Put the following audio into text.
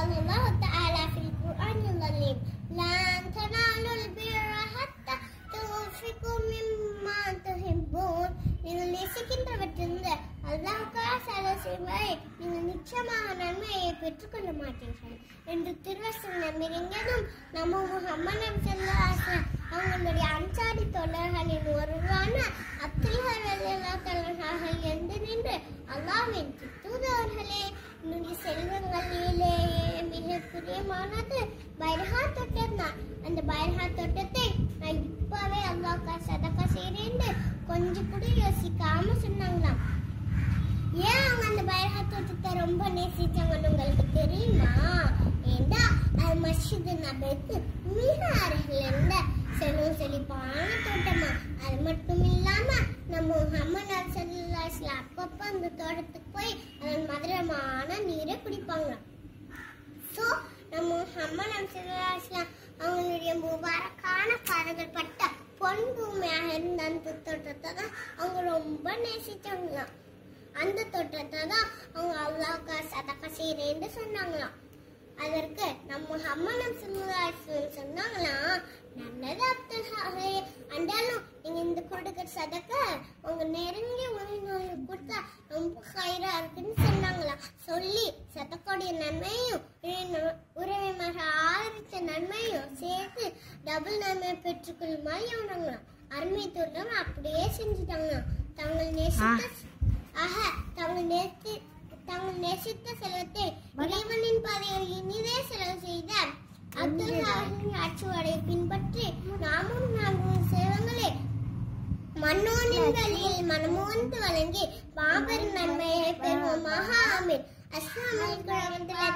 قال الله تعالى في القرآن العظيم لن تنالوا البر حتى تنفقوا مما تحبون நீங்கள் நேசிக்கின்றவற்றிலிருந்து அல்லாஹ்வுக்காக செலவு செய்வதை நீங்கள் நிச்சயமாக நன்மையை பெற்றுக்கொள்ள மாட்டீர்கள் என்று திருவசனம் நம்பியிருந்ததும் நம்ம முகம்மது செல்லாச அவங்களுடைய அன்சாரி தோழர்களின் ஒருவரான அப்துல்ஹர் அலியல்லா தலைவர்கள் எழுந்து நின்று அல்லாவின் தூதவர்களே என்னுடைய செல்வங்களிலே மிக பிரியமானது பைரஹா தொட்டம் தான் அந்த பைரஹா தொட்டத்தை நான் இப்பவே அல்லாக்கா சதக்கா செய்றேன்னு கொஞ்சம் கூட யோசிக்காம சொன்னாங்களாம் ஏன் அவங்க அந்த பைரஹா தோட்டத்தை ரொம்ப நேசிச்சாங்கன்னு உங்களுக்கு தெரியுமா ஏண்டா அது மஸ்ஜித் நபருக்கு மிக அருகில் இருந்த செல்வம் செழிப்பான தோட்டமா அது மட்டும் இல்லாம நம்ம முகமது அல்சல்லாஸ்ல அப்பப்ப அந்த தோட்டத்துக்கு போய் அதன் மதுரமான நீரை குடிப்பாங்களாம் ஸோ நம்ம முகமது அல்சல்லாஸ்லாம் அவங்களுடைய முபாரக்கான பாதங்கள் பட்ட பொன் பூமியாக இருந்த அந்த தோட்டத்தை தான் அவங்க ரொம்ப நேசிச்சாங்களாம் அந்த தோட்டத்தை தான் அவங்க அல்லாவுக்கா சதக்கா செய்யறேன்னு சொன்னாங்களாம் அதற்கு நம்ம முகமது சுல்லாஸ்லம் சொன்னாங்களாம் நல்லது அப்துல் ஹாலே அண்டாலும் நீங்க இந்த கொடுக்குற சதக்க உங்க நெருங்கிய உறவினர்களுக்கு கொடுத்தா ரொம்ப ஹைரா இருக்குன்னு சொன்னாங்களாம் சொல்லி சதக்கோடைய நன்மையும் உறவினர்- உறவினர்கள் ஆதரித்த நன்மையும் சேர்த்து டபுள் நன்மை பெற்றுக்கொள்ளுமாறு எவனாங்களாம் அருமை தோட்டம் அப்படியே செஞ்சுட்டாங்களாம் தங்கள் நேசித்த ஆக தாங்கள் நேசி தாங்கள் நேசித்த செல்வத்தை இறைவனின் பாதையில் இனிதே செலவு செய்த அப்துல்லாவின் ஆட்சிவாடை பின்பற்றி நாமும் நான்கு செல்வங்களை மன்னோனின் வழியில் மனமோந்து வழங்கி மாபெரும் நன்மையை பெறுவோமாக ஆமீன் அஸ்ஸலாமு அலைக்கும் வரஹ்மத்துல்லாஹி